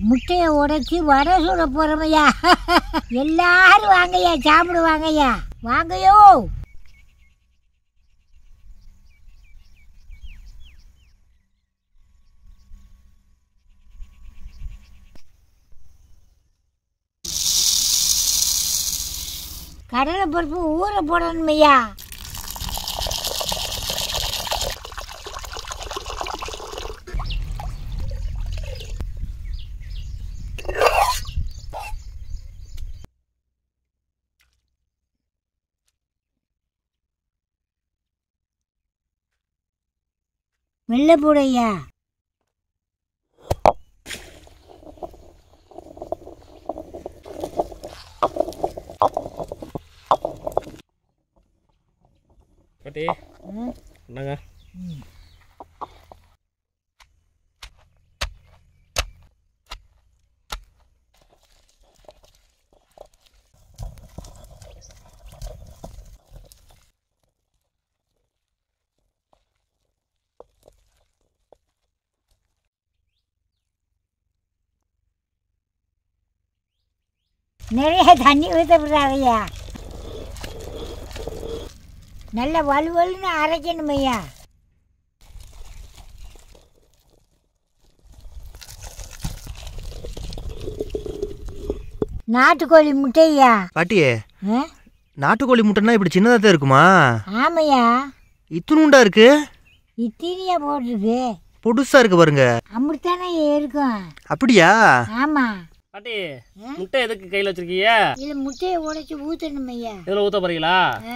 முட்டையை உடைச்சி வடை சுட போகிறோமையா எல்லாரும் வாங்கய்யா சாப்பிடுவாங்கய்யா வாங்கயோ கடலை பருப்பு ஊற போடணுமையா வெள்ளை போடையா பாட்டி என்னங்க நிறைய தண்ணி ஊற்ற விடாதையா நல்ல வலுவலுன்னு அரைக்கணுமையா நாட்டுக்கோழி முட்டையா பாட்டியே ஆ? நாட்டுக்கோழி முட்டைன்னா இப்படி சின்னதாக தான் இருக்குமா ஆமையா இத்துணுண்டா இருக்கு இத்தீனியா போட்டிருக்கு பொடுசா இருக்கு பாருங்க அப்படித்தானே இருக்கும் அப்படியா ஆமா பாட்டி முட்டை எதுக்கு கையில் வச்சிருக்கீங்க இதுல முட்டையை உடைச்சு ஊத்தணும் ஐயா இதில் ஊற்ற போறீங்களா ஆ.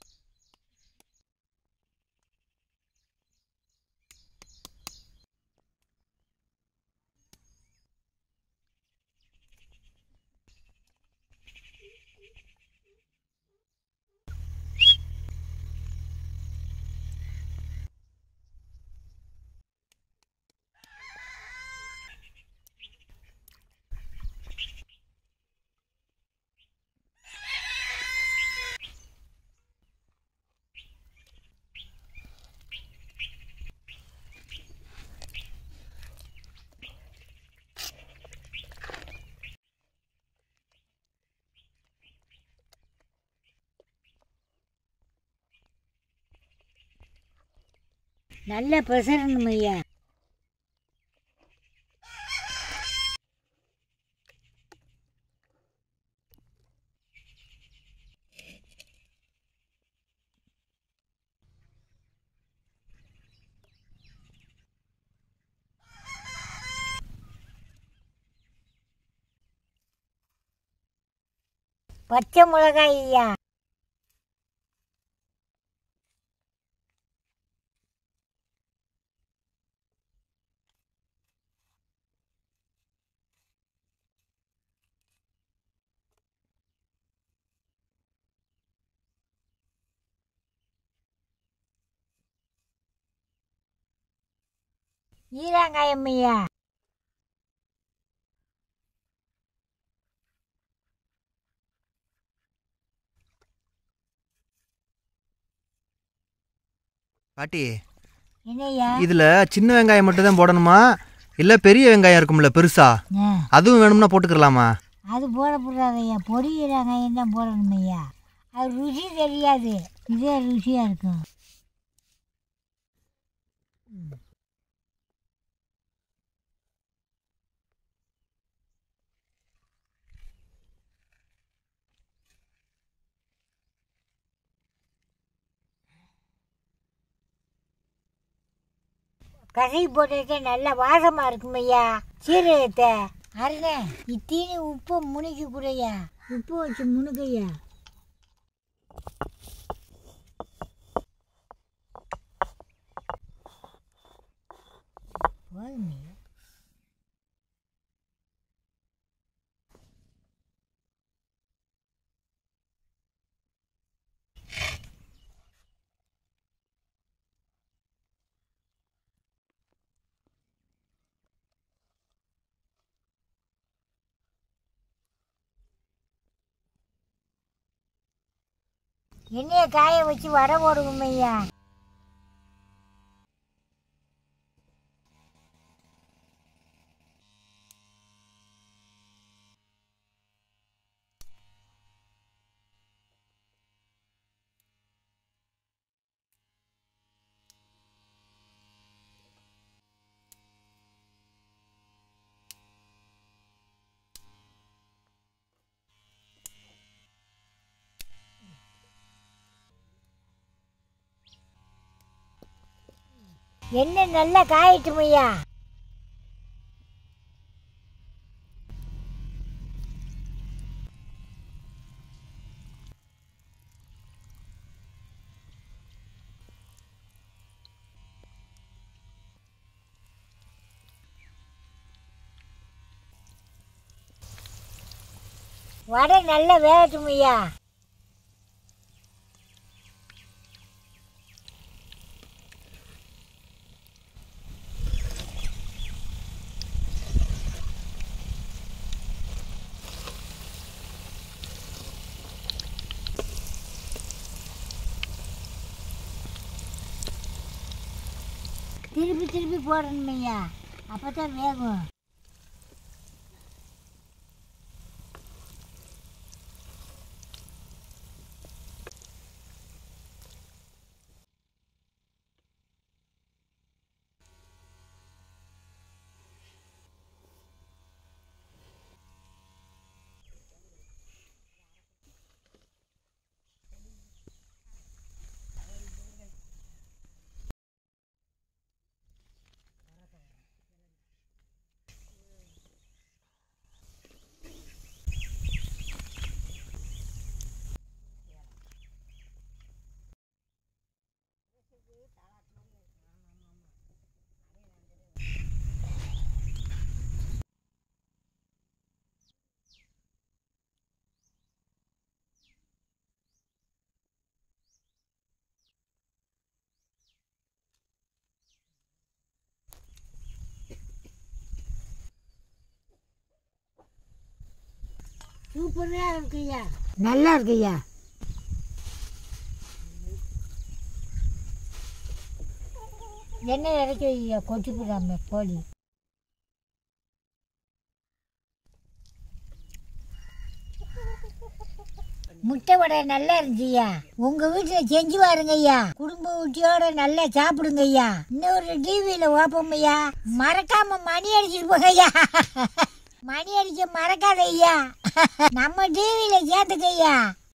நல்ல பெசரணும் ஐயா பச்சை மிளகாய் ஐயா ஈராங்காயம் ஐயா பாட்டி என்னய்யா இதுல சின்ன வெங்காயம் மட்டும் தான் போடணுமா இல்ல பெரிய வெங்காயம் இருக்கும்ல பெருசா ஆ, அதுவும் வேணும்னா போட்டுக்கலாமா அது போடக்கூடாதையா பொடி ஈராங்காயம் தான் போடணும் ஐயா அது ருசி தெரியாது இதே ருசியாக இருக்கும் கறி போட்டுட்டு நல்ல வாசமாக இருக்கும் ஐயா சீரகத்தை அருணே இத்தீனி உப்பு முனிக்கு கூடயா உப்பு வச்சு முனுக்கையா போதுமே எண்ணெயை காய வச்சு வடை போடுவோம் ஐயா என்ன நல்லா காயட்டும் ஐயா வடை நல்லா வேகட்டும் ஐயா திருப்பி திருப்பி போடணும் ஐயா அப்போ தான் வேகும் சூப்பராக இருக்குய்யா நல்லா இருக்குய்யா எண்ணெய் இறக்கி வையா கொட்டி போடாம கோழி முட்டை வடை நல்லா இருந்துச்சுய்யா உங்க வீட்டுல செஞ்சு பாருங்க ஐயா குடும்ப ஊட்டியோட நல்லா சாப்பிடுங்க ஐயா இன்னொரு டிவியில ஓப்போம் ஐயா மறக்காம மணி அடிச்சிட்டு போங்க ஐயா மணி அடிக்க மறக்காத ஐயா நம்ம டிவியில சேர்த்துக்க ஐயா